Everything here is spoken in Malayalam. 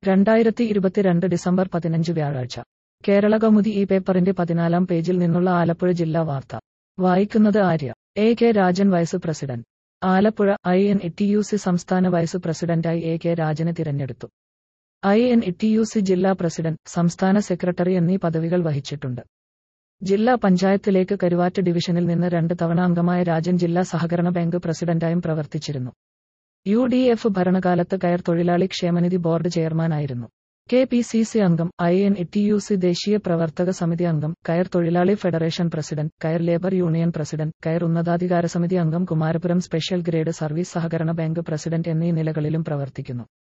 രണ്ടായിരത്തി ഇരുപത്തിരണ്ട് ഡിസംബർ പതിനഞ്ച് വ്യാഴാഴ്ച കേരള കൗമുദി ഈ പേപ്പറിന്റെ പതിനാലാം പേജിൽ നിന്നുള്ള ആലപ്പുഴ ജില്ലാ വാർത്ത വായിക്കുന്നത് Arya A K Rajan vice president Alappuzha I N T U C സംസ്ഥാന വൈസ് പ്രസിഡന്റായി എ കെ രാജനെ തിരഞ്ഞെടുത്തു I N T U C ജില്ലാ പ്രസിഡന്റ് സംസ്ഥാന സെക്രട്ടറി എന്നീ പദവികൾ വഹിച്ചിട്ടുണ്ട് ജില്ലാ പഞ്ചായത്തിലേക്ക് കരുവാറ്റ് ഡിവിഷനിൽ നിന്ന് രണ്ട് തവണ അംഗമായ രാജൻ ജില്ലാ സഹകരണ ബാങ്ക് പ്രസിഡന്റായും പ്രവർത്തിച്ചിരുന്നു യു ഡി എഫ് ഭരണകാലത്ത് കയർ തൊഴിലാളി ക്ഷേമനിധി ബോർഡ് ചെയർമാനായിരുന്നു കെ പി സി സി അംഗം I N T U C ദേശീയ പ്രവർത്തക സമിതി അംഗം കയർ തൊഴിലാളി ഫെഡറേഷൻ പ്രസിഡന്റ് കയർ ലേബർ യൂണിയൻ പ്രസിഡന്റ് കയർ ഉന്നതാധികാര സമിതി അംഗം കുമാരപുരം സ്പെഷ്യൽ ഗ്രേഡ് സർവീസ് സഹകരണ ബാങ്ക് പ്രസിഡന്റ് എന്നീ നിലകളിലും പ്രവർത്തിക്കുന്നു